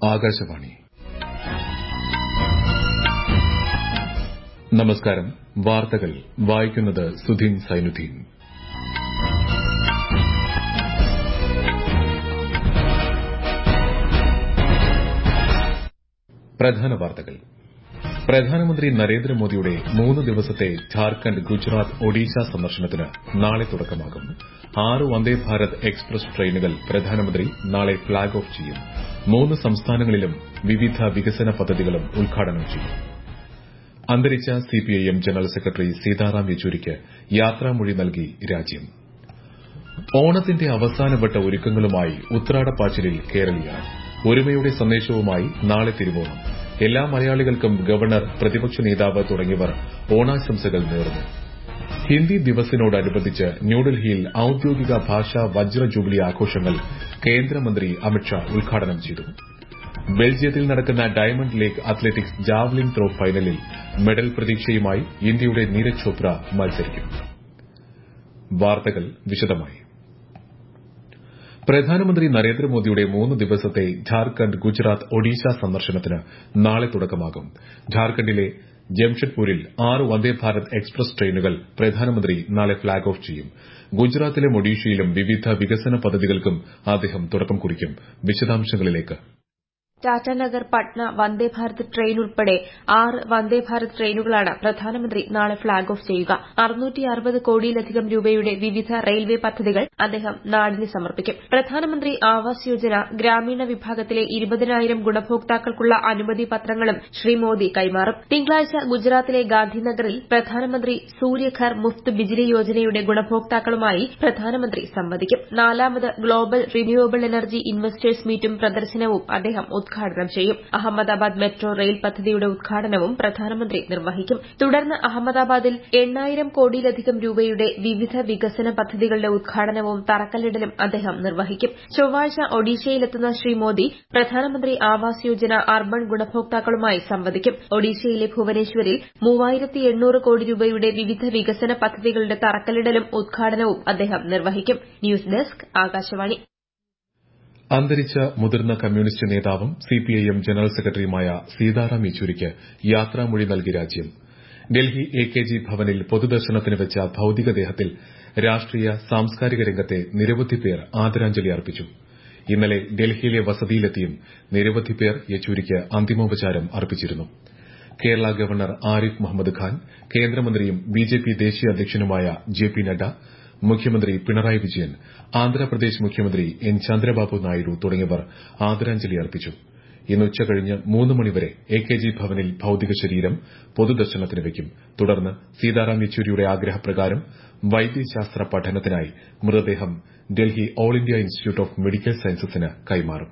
ആകാശവാണി നമസ്കാരം വാർത്തകൾ വായിക്കുന്നത് സുധീൻ സൈനുദ്ദീൻ പ്രധാന വാർത്തകൾ പ്രധാനമന്ത്രി നരേന്ദ്രമോദിയുടെ മൂന്ന് ദിവസത്തെ ഝാർഖണ്ഡ് ഗുജറാത്ത് ഒഡീഷ സന്ദർശനത്തിന് നാളെ തുടക്കമാകും ആറ് വന്ദേ ഭാരത് എക്സ്പ്രസ് ട്രെയിനുകൾ പ്രധാനമന്ത്രി നാളെ ഫ്ളാഗ് ഓഫ് ചെയ്യും മൂന്ന് സംസ്ഥാനങ്ങളിലും വിവിധ വികസന പദ്ധതികളും ഉദ്ഘാടനം ചെയ്യും അന്തരിച്ച സിപിഐഎം ജനറൽ സെക്രട്ടറി സീതാറാം യെച്ചൂരിക്ക് യാത്രാമൊഴി നൽകി രാജ്യം ഓണത്തിന്റെ അവസാനവട്ട ഒരുക്കങ്ങളുമായി ഉത്രാടപ്പാച്ചിലിൽ കേരളീയ ഒരുമയുടെ സന്ദേശവുമായി നാളെ തിരുവോണം എല്ലാ മലയാളികൾക്കും ഗവർണർ പ്രതിപക്ഷ നേതാവ് തുടങ്ങിയവർ ഓണാശംസകൾ നേർന്നു ഹിന്ദി ദിവസിനോടനുബന്ധിച്ച് ന്യൂഡൽഹിയിൽ ഔദ്യോഗിക ഭാഷാ വജ്ര ജൂബിലി ആഘോഷങ്ങൾ കേന്ദ്രമന്ത്രി അമിത്ഷാ ഉദ്ഘാടനം ചെയ്തു ബെൽജിയത്തിൽ നടക്കുന്ന Diamond League athletics javelin throw ഫൈനലിൽ മെഡൽ പ്രതീക്ഷയുമായി ഇന്ത്യയുടെ നീരജ് ചോപ്ര മത്സരിക്കും വാർത്തകൾ വിശദമായി പ്രധാനമന്ത്രി നരേന്ദ്രമോദിയുടെ മൂന്ന് ദിവസത്തെ ഝാർഖണ്ഡ് ഗുജറാത്ത് ഒഡീഷ സന്ദർശനത്തിന് നാളെ തുടക്കമാകും ഝാർഖണ്ഡിലെ ജംഷഡ്പൂരിൽ ആറ് വന്ദേഭാരത് എക്സ്പ്രസ് ട്രെയിനുകൾ പ്രധാനമന്ത്രി നാളെ ഫ്ളാഗ് ഓഫ് ചെയ്യും ഗുജറാത്തിലും ഒഡീഷയിലും വിവിധ വികസന പദ്ധതികൾക്കും അദ്ദേഹം തുടക്കം കുറിക്കും വിശദാംശങ്ങളിലേക്ക് ടാറ്റാനഗർ പട്ന വന്ദേഭാരത് ട്രെയിൻ ഉൾപ്പെടെ ആറ് വന്ദേഭാരത് ട്രെയിനുകളാണ് പ്രധാനമന്ത്രി നാളെ ഫ്ളാഗ് ഓഫ് ചെയ്യുക കോടിയിലധികം രൂപയുടെ വിവിധ റെയിൽവേ പദ്ധതികൾ അദ്ദേഹം നാടിന് സമർപ്പിക്കും പ്രധാനമന്ത്രി ആവാസ് യോജന ഗ്രാമീണ വിഭാഗത്തിലെ ഇരുപതിനായിരം ഗുണഭോക്താക്കൾക്കുള്ള അനുമതി പത്രങ്ങളും ശ്രീ മോദി കൈമാറും തിങ്കളാഴ്ച ഗുജറാത്തിലെ ഗാന്ധിനഗറിൽ പ്രധാനമന്ത്രി സൂര്യഘർ മുഫ്ത് ബിജിലി യോജനയുടെ ഗുണഭോക്താക്കളുമായി പ്രധാനമന്ത്രി സംവദിക്കും നാലാമത് ഗ്ലോബൽ റിന്യൂവബിൾ എനർജി ഇൻവെസ്റ്റേഴ്സ് മീറ്റും പ്രദർശനവും അദ്ദേഹം ഉദ്ഘാടനം ചെയ്യും അഹമ്മദാബാദ് മെട്രോ റെയിൽ പദ്ധതിയുടെ ഉദ്ഘാടനവും പ്രധാനമന്ത്രി നിർവഹിക്കും തുടർന്ന് അഹമ്മദാബാദിൽ എണ്ണായിരം കോടിയിലധികം രൂപയുടെ വിവിധ വികസന പദ്ധതികളുടെ ഉദ്ഘാടനവും തറക്കല്ലിടലും അദ്ദേഹം നിർവഹിക്കും ചൊവ്വാഴ്ച ഒഡീഷയിലെത്തുന്ന ശ്രീ മോദി പ്രധാനമന്ത്രി ആവാസ് യോജന അർബൻ ഗുണഭോക്താക്കളുമായി സംവദിക്കും ഒഡീഷയിലെ ഭുവനേശ്വരിൽ മൂവായിരത്തി എണ്ണൂറ് കോടി രൂപയുടെ വിവിധ വികസന പദ്ധതികളുടെ തറക്കല്ലിടലും ഉദ്ഘാടനവും അദ്ദേഹം നിർവഹിക്കും ന്യൂസ് ഡെസ്ക് ആകാശവാണി അന്തരിച്ച മുതിർന്ന കമ്മ്യൂണിസ്റ്റ് നേതാവും സിപിഐഎം ജനറൽ സെക്രട്ടറിയുമായ സീതാറാം യെച്ചൂരിക്ക് യാത്രാമൊഴി നൽകി രാജ്യം ഡൽഹി എ കെ ജി ഭവനിൽ പൊതുദർശനത്തിന് വെച്ച ഭൌതികദേഹത്തിൽ രാഷ്ട്രീയ സാംസ്കാരിക രംഗത്തെ നിരവധി പേർ ആദരാഞ്ജലി അർപ്പിച്ചു ഇന്നലെ ഡൽഹിയിലെ വസതിയിലെത്തിയും നിരവധി പേർ യെച്ചൂരിക്ക് അന്തിമോപചാരം അർപ്പിച്ചിരുന്നു കേരള ഗവർണർ ആരിഫ് മുഹമ്മദ് ഖാൻ കേന്ദ്രമന്ത്രിയും ബിജെപി ദേശീയ അധ്യക്ഷനുമായ ജെ പി നഡ്ഡ മുഖ്യമന്ത്രി പിണറായി വിജയൻ ആന്ധ്രാപ്രദേശ് മുഖ്യമന്ത്രി എൻ ചന്ദ്രബാബു നായിഡു തുടങ്ങിയവർ ആദരാഞ്ജലി അർപ്പിച്ചു ഇന്ന് ഉച്ചകഴിഞ്ഞ് മൂന്ന് മണിവരെ എ കെ ജി ഭവനിൽ ഭൌതിക ശരീരം പൊതുദർശനത്തിന് വയ്ക്കും തുടർന്ന് സീതാറാം യെച്ചൂരിയുടെ ആഗ്രഹപ്രകാരം വൈദ്യശാസ്ത്ര പഠനത്തിനായി മൃതദേഹം Delhi All India Institute of Medical സയൻസസിന് കൈമാറും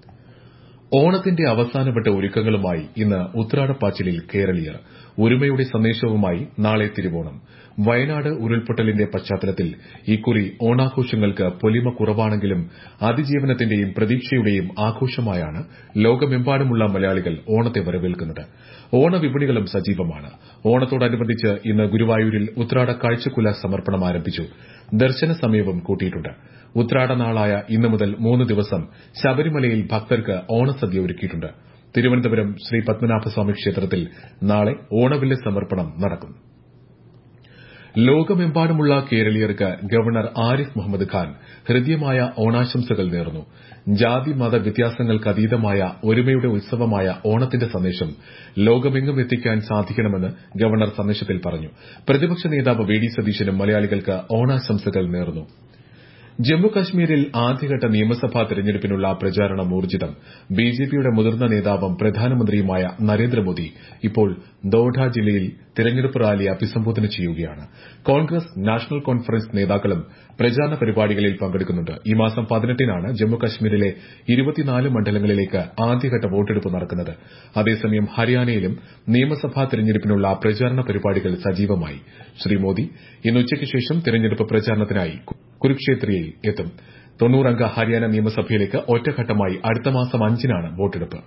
ഓണത്തിന്റെ അവസാനവട്ട ഒരുക്കങ്ങളുമായി ഇന്ന് ഉത്രാടപ്പാച്ചിലിൽ കേരളീയർ ഒരുമയുടെ സന്ദേശവുമായി നാളെ തിരുവോണം വയനാട് ഉരുൾപൊട്ടലിന്റെ പശ്ചാത്തലത്തിൽ ഇക്കുറി ഓണാഘോഷങ്ങൾക്ക് പൊലിമ കുറവാണെങ്കിലും അതിജീവനത്തിന്റെയും പ്രതീക്ഷയുടെയും ആഘോഷമായാണ് ലോകമെമ്പാടുമുള്ള മലയാളികൾ ഓണത്തെ വരവേൽക്കുന്നത് ഓണവിപണികളും സജീവമാണ് ഓണത്തോടനുബന്ധിച്ച് ഇന്ന് ഗുരുവായൂരിൽ ഉത്രാട കാഴ്ചക്കുല സമർപ്പണം ആരംഭിച്ചു ദർശന സമയവും കൂട്ടിയിട്ടുണ്ട് ഉത്രാടനാളായ ഇന്നു മുതൽ മൂന്ന് ദിവസം ശബരിമലയിൽ ഭക്തർക്ക് ഓണസദ്യ ഒരുക്കിയിട്ടുണ്ട് തിരുവനന്തപുരം ശ്രീ പത്മനാഭസ്വാമി ക്ഷേത്രത്തിൽ നാളെ ഓണവില്ല് സമർപ്പണം നടക്കും ലോകമെമ്പാടുമുള്ള കേരളീയർക്ക് ഗവർണർ ആരിഫ് മുഹമ്മദ് ഖാൻ ഹൃദ്യമായ ഓണാശംസകൾ നേർന്നു ജാതി മത വ്യത്യാസങ്ങൾക്കതീതമായ ഒരുമയുടെ ഉത്സവമായ ഓണത്തിന്റെ സന്ദേശം ലോകമെങ്ങും എത്തിക്കാൻ സാധിക്കണമെന്ന് ഗവർണർ സന്ദേശത്തിൽ പറഞ്ഞു പ്രതിപക്ഷ നേതാവ് വി ഡി സതീശനും മലയാളികൾക്ക് ഓണാശംസകൾ നേർന്നു ജമ്മുകശ്മീരിൽ ആദ്യഘട്ട നിയമസഭാ തെരഞ്ഞെടുപ്പിനുള്ള പ്രചാരണം ഊർജ്ജിതം ബിജെപിയുടെ മുതിർന്ന നേതാവും പ്രധാനമന്ത്രിയുമായ നരേന്ദ്രമോദി ഇപ്പോൾ ദോഡ ജില്ലയിൽ തെരഞ്ഞെടുപ്പ് റാലി അഭിസംബോധന ചെയ്യുകയാണ് കോൺഗ്രസ് നാഷണൽ കോൺഫറൻസ് നേതാക്കളും പ്രചാരണ പരിപാടികളിൽ പങ്കെടുക്കുന്നുണ്ട് ഈ മാസം പതിനെട്ടിനാണ് ജമ്മുകശ്മീരിലെ ഇരുപത്തിനാല് മണ്ഡലങ്ങളിലേക്ക് ആദ്യഘട്ട വോട്ടെടുപ്പ് നടക്കുന്നത് അതേസമയം ഹരിയാനയിലും നിയമസഭാ തെരഞ്ഞെടുപ്പിനുള്ള പ്രചാരണ പരിപാടികൾ സജീവമായി ശ്രീ മോദി ഇന്ന് ഉച്ചയ്ക്ക് ശേഷം തെരഞ്ഞെടുപ്പ് പ്രചാരണത്തിനായി കുരുക്ഷേത്രയിൽ എത്തും തൊണ്ണൂറംഗ ഹരിയാന നിയമസഭയിലേക്ക് ഒറ്റഘട്ടമായി അടുത്ത മാസം അഞ്ചിനാണ് വോട്ടെടുപ്പ്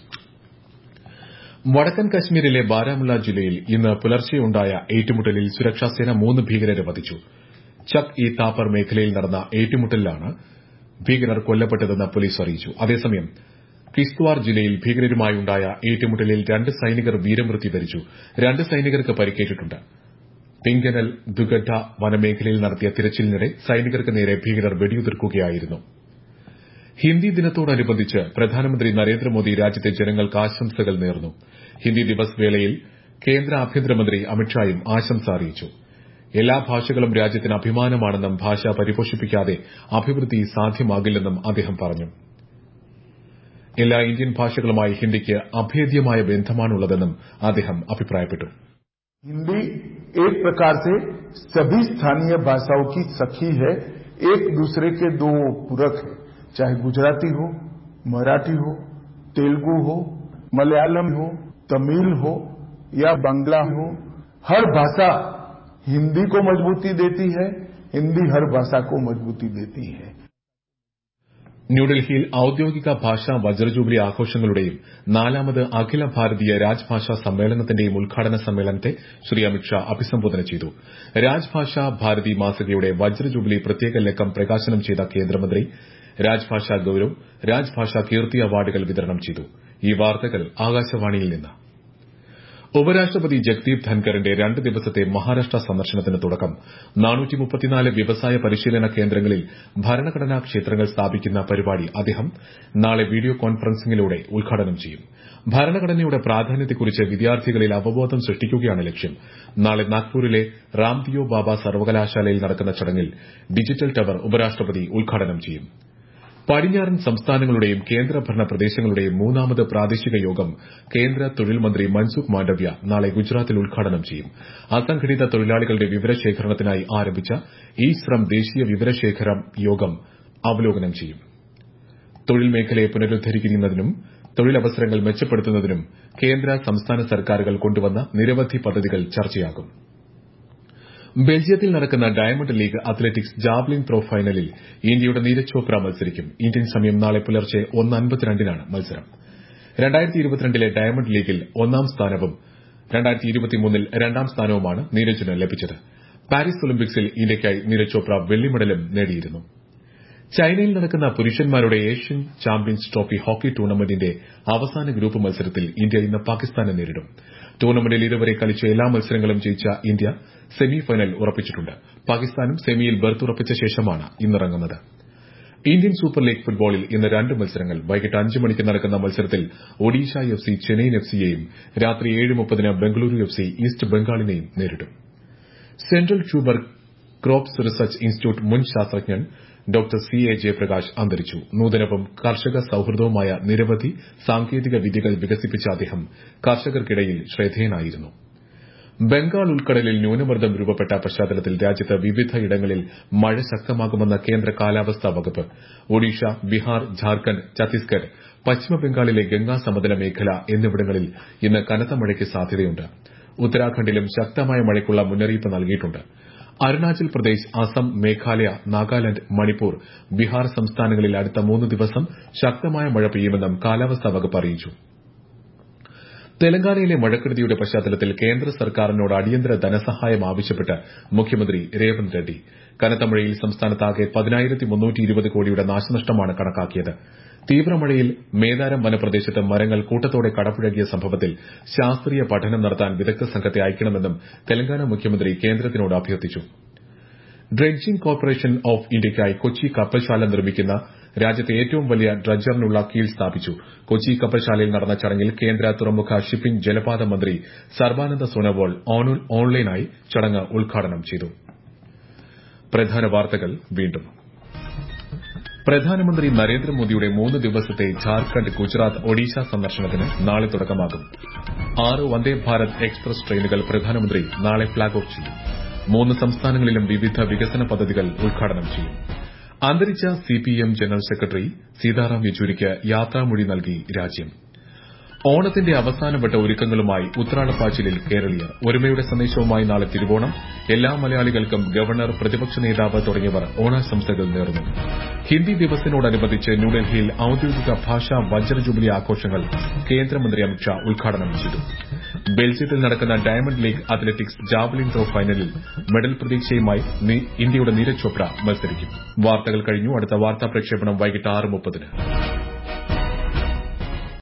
വടക്കൻ കശ്മീരിലെ ബാരാമുള്ള ജില്ലയിൽ ഇന്ന് പുലർച്ചെയുണ്ടായ ഏറ്റുമുട്ടലിൽ സുരക്ഷാസേന മൂന്ന് ഭീകരരെ വധിച്ചു ചക് ഇ താപ്പർ മേഖലയിൽ നടന്ന ഏറ്റുമുട്ടലിലാണ് ഭീകരർ കൊല്ലപ്പെട്ടതെന്ന് പോലീസ് അറിയിച്ചു അതേസമയം കിസ്ത്വാർ ജില്ലയിൽ ഭീകരരുമായുണ്ടായ ഏറ്റുമുട്ടലിൽ രണ്ട് സൈനികർ വീരമൃത്യു വരിച്ചു രണ്ട് സൈനികർക്ക് പരിക്കേറ്റിട്ടുണ്ട് പിങ്കനൽ ദുഗഡ വനമേഖലയിൽ നടത്തിയ തിരച്ചിലിനിടെ സൈനികർക്ക് നേരെ ഭീകരർ വെടിയുതിർക്കുകയായിരുന്നു ഹിന്ദി ദിനത്തോടനുബന്ധിച്ച് പ്രധാനമന്ത്രി നരേന്ദ്രമോദി രാജ്യത്തെ ജനങ്ങൾക്ക് ആശംസകൾ നേർന്നു ഹിന്ദി ദിവസ് വേളയിൽ കേന്ദ്ര ആഭ്യന്തരമന്ത്രി അമിത്ഷായും ആശംസ അറിയിച്ചു എല്ലാ ഭാഷകളും രാജ്യത്തിന് അഭിമാനമാണെന്നും ഭാഷ പരിപോഷിപ്പിക്കാതെ അഭിവൃദ്ധി സാധ്യമാകില്ലെന്നും അദ്ദേഹം പറഞ്ഞു എല്ലാ ഇന്ത്യൻ ഭാഷകളുമായി ഹിന്ദിക്ക് അഭേദ്യമായ ബന്ധമാണുള്ളതെന്നും അദ്ദേഹം അഭിപ്രായപ്പെട്ടു हिंदी एक प्रकार से सभी स्थानीय भाषाओं की सखी है एक दूसरे के दो पूरक है चाहे गुजराती हो मराठी हो तेलुगु हो मलयालम हो तमिल हो या बांग्ला हो हर भाषा हिंदी को मजबूती देती है हिंदी हर भाषा को मजबूती देती है ന്യൂഡൽഹിയിൽ ഔദ്യോഗിക ഭാഷാ വജ്രജൂബിലി ആഘോഷങ്ങളുടെയും നാലാമത് അഖില ഭാരതീയ രാജ്ഭാഷാ സമ്മേളനത്തിന്റെയും ഉദ്ഘാടന സമ്മേളനത്തെ ശ്രീ അമിത്ഷാ അഭിസംബോധന ചെയ്തു രാജ്ഭാഷാ ഭാരതി മാസികയുടെ വജ്രജൂബിലി പ്രത്യേക ലക്കം പ്രകാശനം ചെയ്ത കേന്ദ്രമന്ത്രി രാജ്ഭാഷാ ഗൌരവ് രാജ്ഭാഷാ കീർത്തി അവാർഡുകൾ വിതരണം ചെയ്തു ഈ വാർത്തകൾ ആകാശവാണിയിൽ നിന്ന് ഉപരാഷ്ട്രപതി ജഗ്ദീപ് ധൻഖറിന്റെ രണ്ട് ദിവസത്തെ മഹാരാഷ്ട്ര സന്ദർശനത്തിന് തുടക്കം വ്യവസായ പരിശീലന കേന്ദ്രങ്ങളിൽ ഭരണഘടനാ ക്ഷേത്രങ്ങൾ സ്ഥാപിക്കുന്ന പരിപാടി അദ്ദേഹം നാളെ വീഡിയോ കോൺഫറൻസിംഗിലൂടെ ഉദ്ഘാടനം ചെയ്യും ഭരണഘടനയുടെ പ്രാധാന്യത്തെക്കുറിച്ച് വിദ്യാർത്ഥികളിൽ അവബോധം സൃഷ്ടിക്കുകയാണ് ലക്ഷ്യം നാളെ നാഗ്പൂരിലെ റാംദിയോ ബാബ സർവകലാശാലയിൽ നടക്കുന്ന ചടങ്ങിൽ ഡിജിറ്റൽ ടവർ ഉപരാഷ്ട്രപതി ഉദ്ഘാടനം ചെയ്യും പടിഞ്ഞാറൻ സംസ്ഥാനങ്ങളുടെയും കേന്ദ്രഭരണ പ്രദേശങ്ങളുടെയും മൂന്നാമത് പ്രാദേശിക യോഗം കേന്ദ്ര തൊഴിൽ മന്ത്രി മൻസുഖ് മാണ്ഡവ്യ നാളെ ഗുജറാത്തിൽ ഉദ്ഘാടനം ചെയ്യും അസംഘടിത തൊഴിലാളികളുടെ വിവരശേഖരണത്തിനായി ആരംഭിച്ച ഇ ശ്രം ദേശീയ വിവരശേഖരം യോഗം അവലോകനം ചെയ്യും തൊഴിൽ മേഖലയെ പുനരുദ്ധരിക്കുന്നതിനും തൊഴിലവസരങ്ങൾ മെച്ചപ്പെടുത്തുന്നതിനും കേന്ദ്ര സംസ്ഥാന സർക്കാരുകൾ കൊണ്ടുവന്ന നിരവധി പദ്ധതികൾ ചർച്ചയാകും ബെൽജിയത്തിൽ നടക്കുന്ന Diamond League athletics javelin throw ഫൈനലിൽ ഇന്ത്യയുടെ നീരജ് ചോപ്ര മത്സരിക്കും ഇന്ത്യൻ സമയം നാളെ പുലർച്ചെ ഒന്ന് അൻപത്തിരണ്ടിനാണ് മത്സരം രണ്ടായിരത്തി ഇരുപത്തിരണ്ടിലെ ഡയമണ്ട് ലീഗിൽ ഒന്നാം സ്ഥാനവും രണ്ടായിരത്തി ഇരുപത്തിമൂന്നിൽ രണ്ടാം സ്ഥാനവുമാണ് നീരജിന് ലഭിച്ചത് പാരീസ് ഒളിമ്പിക്സിൽ ഇന്ത്യയ്ക്കായി നീരജ് ചോപ്ര വെള്ളി മെഡലും നേടിയിരുന്നു ചൈനയിൽ നടക്കുന്ന പുരുഷന്മാരുടെ ഏഷ്യൻ ചാമ്പ്യൻസ് ട്രോഫി ഹോക്കി ടൂർണമെന്റിന്റെ അവസാന ഗ്രൂപ്പ് മത്സരത്തിൽ ഇന്ത്യ ഇന്ന് പാകിസ്ഥാനെ നേരിടും ടൂർണമെന്റിൽ ഇതുവരെ കളിച്ച എല്ലാ മത്സരങ്ങളും ജയിച്ച ഇന്ത്യ സെമി ഫൈനൽ ഉറപ്പിച്ചിട്ടുണ്ട് പാകിസ്ഥാനും സെമിയിൽ ബർത്ത് ഉറപ്പിച്ച ശേഷമാണ് ഇന്നിറങ്ങുന്നത് ഇന്ത്യൻ സൂപ്പർ ലീഗ് ഫുട്ബോളിൽ ഇന്ന് രണ്ട് മത്സരങ്ങൾ വൈകിട്ട് അഞ്ച് മണിക്ക് നടക്കുന്ന മത്സരത്തിൽ Odisha F C Chennaiyin F സിയെയും രാത്രി ഏഴ് മുപ്പതിന് ബംഗളൂരു എഫ് സി ഈസ്റ്റ് ബംഗാളിനെയും നേരിടും Central Tuber Crops Research Institute മുൻ ശാസ്ത്രജ്ഞൻ ഡോക്ടർ സി എ ജയപ്രകാശ് അന്തരിച്ചു നൂതനവും കർഷക സൌഹൃദവുമായ നിരവധി സാങ്കേതിക വിദ്യകൾ വികസിപ്പിച്ച അദ്ദേഹം കർഷകർക്കിടയിൽ ശ്രദ്ധേയനായിരുന്നു ബംഗാൾ ഉൾക്കടലിൽ ന്യൂനമർദ്ദം രൂപപ്പെട്ട പശ്ചാത്തലത്തിൽ രാജ്യത്ത് വിവിധയിടങ്ങളിൽ മഴ ശക്തമാകുമെന്ന കേന്ദ്ര കാലാവസ്ഥാ വകുപ്പ് ഒഡീഷ ബീഹാർ ഝാർഖണ്ഡ് ഛത്തീസ്ഗഡ് പശ്ചിമബംഗാളിലെ ഗംഗാ സമതല മേഖല എന്നിവിടങ്ങളിൽ ഇന്ന് കനത്ത മഴയ്ക്ക് സാധ്യതയുണ്ട് ഉത്തരാഖണ്ഡിലും ശക്തമായ മഴയ്ക്കുള്ള മുന്നറിയിപ്പ് നൽകിയിട്ടുണ്ട് അരുണാചൽ പ്രദേശ് അസം മേഘാലയ നാഗാലാന്റ് മണിപ്പൂർ ബീഹാർ സംസ്ഥാനങ്ങളിൽ അടുത്ത മൂന്ന് ദിവസം ശക്തമായ മഴ പെയ്യുമെന്നും കാലാവസ്ഥാ വകുപ്പ് അറിയിച്ചു തെലങ്കാനയിലെ മഴക്കെടുതിയുടെ പശ്ചാത്തലത്തിൽ കേന്ദ്ര സർക്കാരിനോട് അടിയന്തര ധനസഹായം ആവശ്യപ്പെട്ട് മുഖ്യമന്ത്രി രേവന്ത് റെഡ്ഡി കനത്ത മഴയിൽ സംസ്ഥാനത്താകെ പതിനായിരത്തി മുന്നൂറ്റി ഇരുപത് കോടിയുടെ നാശനഷ്ടമാണ് കണക്കാക്കിയത് തീവ്രമഴയിൽ മേദാരം വനപ്രദേശത്ത് മരങ്ങൾ കൂട്ടത്തോടെ കടപുഴകിയ സംഭവത്തിൽ ശാസ്ത്രീയ പഠനം നടത്താൻ വിദഗ്ധ സംഘത്തെ അയക്കണമെന്നും തെലങ്കാന മുഖ്യമന്ത്രി കേന്ദ്രത്തിനോട് അഭ്യർത്ഥിച്ചു ഡ്രെഡ്ജിംഗ് കോർപ്പറേഷൻ ഓഫ് ഇന്ത്യയ്ക്കായി കൊച്ചി കപ്പൽശാല നിർമ്മിക്കുന്ന രാജ്യത്തെ ഏറ്റവും വലിയ ഡ്രഡ്ജറിനുള്ള കീൽ സ്ഥാപിച്ചു കൊച്ചി കപ്പൽശാലയിൽ നടന്ന ചടങ്ങിൽ കേന്ദ്ര തുറമുഖ ഷിപ്പിംഗ് ജലപാത മന്ത്രി സർബാനന്ദ സോനോവാൾ ഓൺലൈനായി ചടങ്ങ് ഉദ്ഘാടനം ചെയ്തു പ്രധാന വാർത്തകൾ വീണ്ടും പ്രധാനമന്ത്രി നരേന്ദ്രമോദിയുടെ മൂന്ന് ദിവസത്തെ ഝാർഖണ്ഡ് ഗുജറാത്ത് ഒഡീഷ സന്ദർശനത്തിന് നാളെ തുടക്കമാകും ആറ് വന്ദേ ഭാരത് എക്സ്പ്രസ് ട്രെയിനുകൾ പ്രധാനമന്ത്രി നാളെ ഫ്ളാഗ് ഓഫ് ചെയ്യും മൂന്ന് സംസ്ഥാനങ്ങളിലും വിവിധ വികസന പദ്ധതികൾ ഉദ്ഘാടനം ചെയ്യും അന്തരിച്ച സിപിഎം ജനറൽ സെക്രട്ടറി സീതാറാം യെച്ചൂരിക്ക് യാത്രാമൊഴി നൽകി രാജ്യം ഓണത്തിന്റെ അവസാനവട്ട ഒരുക്കങ്ങളുമായി ഉത്രാടപ്പാച്ചിലിൽ കേരളീയർ ഒരുമയുടെ സന്ദേശവുമായി നാളെ തിരുവോണം എല്ലാ മലയാളികൾക്കും ഗവർണർ പ്രതിപക്ഷ നേതാവ് തുടങ്ങിയവർ ഓണാശംസകൾ നേർന്നു ഹിന്ദി ദിവസിനോടനുബന്ധിച്ച് ന്യൂഡൽഹിയിൽ ഔദ്യോഗിക ഭാഷാ വജ്ര ജൂബിലി ആഘോഷങ്ങൾ കേന്ദ്രമന്ത്രി അമിത്ഷാ ഉദ്ഘാടനം ചെയ്തു ബെൽജിയത്തിൽ നടക്കുന്ന Diamond League athletics javelin throw ഫൈനലിൽ മെഡൽ പ്രതീക്ഷയുമായി ഇന്ത്യയുടെ നീരജ് ചോപ്ര മത്സരിക്കും വാർത്തകൾ കഴിഞ്ഞു അടുത്ത വാർത്താ പ്രക്ഷേപണം വൈകിട്ട് ആറ് മുപ്പതിന്